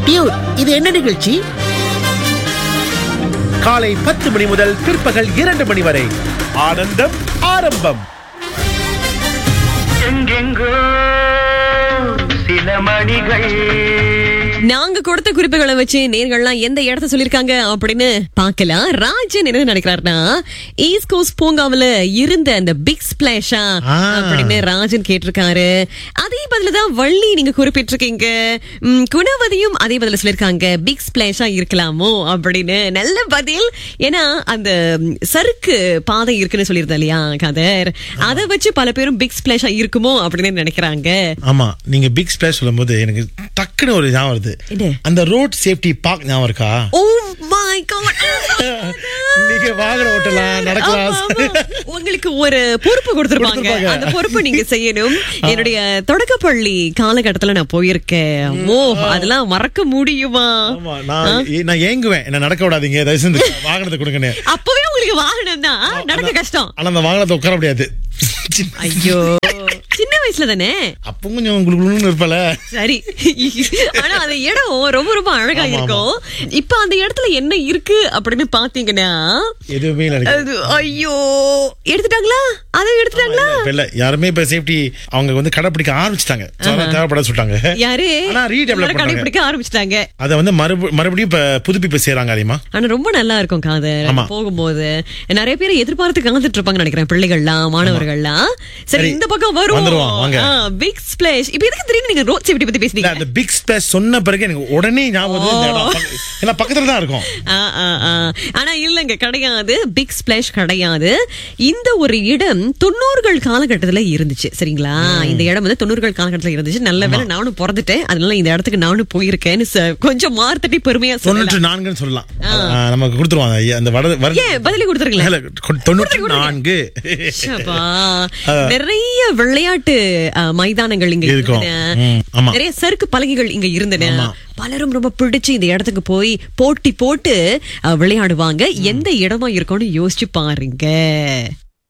Dude இது என்ன நிகழ்ச்சி காலை பத்து மணி முதல் பிற்பகல் இரண்டு மணி வரை ஆனந்தம் ஆரம்பம் எங்கெங்கோ சில மணிகள் நாங்க கொடுத்த குறிப்புகளை வச்சு நேர்கள்லாம் எந்த இடத்த சொல்லிருக்காங்க அப்படின்னு பார்க்கலாம் ராஜன் என்ன நினைக்கிறாருன்னா ஈஸ்ட் கோஸ்ட் பூங்காவுல இருந்த அந்த பிக் ஸ்பிளாஷா ஆ. அப்படின்னு ராஜன் கேட்டிருக்காரு அதே பதில தான் வள்ளி நீங்க குறிப்பிட்டிருக்கீங்க ம், குணவதியும் அதே பதில சொல்லிருக்காங்க பிக் ஸ்பிளாஷா இருக்கலாமோ அப்படின்னு நல்ல பதில் ஏன்னா அந்த ம், சறுக்கு பாதை இருக்குன்னு சொல்லியிருந்தா இல்லையா கதர் அதை வச்சு பல பேரும் பிக் ஸ்பிளாஷா இருக்குமோ அப்படின்னு நினைக்கிறாங்க ஆமா நீங்க பிக் ஸ்பிளாஷ் சொல்லும்போது எனக்கு டக்குன்னு ஒரு ஞாபகம் வருது என்ன? அந்த ரோட் சேஃப்டி பார்க் ஞாபகம் இருக்கா ஓ மை காட் நீங்க வாகனம் ஓட்டலாம் நடக்கலாம் ஆமா, ஆமா. உங்களுக்கு ஒரு பொறுப்பு கொடுத்திருப்பாங்க கொடுத்திருப்பாங்க. அந்த பொறுப்பை நீங்க செய்யணும் என்னுடைய தொடக்கப்பள்ளி காலகட்டத்துல நான் போயிருக்கேன் ஓ அதெல்லாம் மறக்க முடியுமா ஆமா நான் ஏ- நான் ஏங்குவேன் என்ன நடக்க விடாதீங்க தயவு செஞ்சு வாகனத்தை கொடுங்கன்னு அப்பவே உங்களுக்கு வாகனம் தான் நடக்க கஷ்டம் ஆனா அந்த வாகனத்தை உட்கார முடியாது ஐயோ சின்ன வயசுல தானே அப்போ கொஞ்சம் குளுகுளுன்னு இருப்பல சரி ஆனா அந்த இடம் ரொம்ப ரொம்ப அழகா ஆமா, இருக்கும் இப்ப அந்த இடத்துல என்ன இருக்கு அப்படின்னு பாத்தீங்கன்னா எதுவுமே இல்ல எனக்கு. அது ஐயோ எடுத்துட்டாங்களா அதை எடுத்துட்டாங்களா இப்ப இல்ல யாருமே இப்ப சேஃப்டி அவங்க வந்து கடைப்பிடிக்க ஆரம்பிச்சிட்டாங்க தேவைப்பட சொல்லிட்டாங்க யாரு ஆனா redevelop எல்லாரும் பண்றாங்க. கடைபிடிக்க ஆரம்பிச்சிட்டாங்க அதை வந்து மறுப- மறுபடியும் இப்ப புதுப்பிப்பு செய்யறாங்க அதிகமா ஆனா ரொம்ப நல்லா இருக்கும் காதல் ஆமா. போகும்போது நிறைய பேர் எதிர்பார்த்து காத்துட்டு இருப்பாங்க நினைக்கிறேன் பிள்ளைகள்லாம் மாணவர்கள்லாம் சரி சரி, இந்த பக்கம் வரும் வந்துருவோம், வாங்க. பிக் ஸ்பிளாஷ் இப்ப எதுக்கு திடீர்னு நீங்க ரோட் சேஃப்டி பத்தி இல்ல பேசுனீங்க அந்த பிக் ஸ்பிளாஷ் சொன்ன பிறகு எனக்கு உடனே ஞாபகம் வருது இந்த இடம் பக்க- ஏன்னா பக்கத்துல தான் இருக்கும் ஆ, ஆ, ஆ. ஆனா இல்லங்க கிடையாது பிக் ஸ்பிளாஷ் கிடையாது இந்த ஒரு இடம் தொண்ணூறுகள் காலகட்டத்துல இருந்துச்சு சரிங்களா இந்த இடம் வந்து தொண்ணூறுகள் காலகட்டத்துல இருந்துச்சு நல்ல வேளை நானும் பிறந்துட்டேன் அதனால இந்த இடத்துக்கு நானும் போயிருக்கேன்னு ச- கொஞ்சம் மார்த்தட்டி பெருமையா சொல்லலாம் தொண்ணூற்று நான்குன்னு சொல்லலாம் ஆ, நமக்கு கொடுத்துருவாங்க ஐயா, அந்த வட வர ஏன் பதிலி கொடுத்துருங்களேன் இல்ல, கொ- தொண்ணூற்று நான்கு ஷபா. நிறைய விளையாட்டு அஹ், மைதானங்கள் இங்க இருக்கும். இருந்தன ம், ஆமா. நிறைய சறுக்கு பலகைகள் இங்க இருந்தன ஆமா. பலரும் ரொம்ப பிடிச்சு இந்த இடத்துக்கு போய் போட்டி போட்டு அஹ், விளையாடுவாங்க எந்த இடமா இருக்கும்னு யோசிச்சு பாருங்க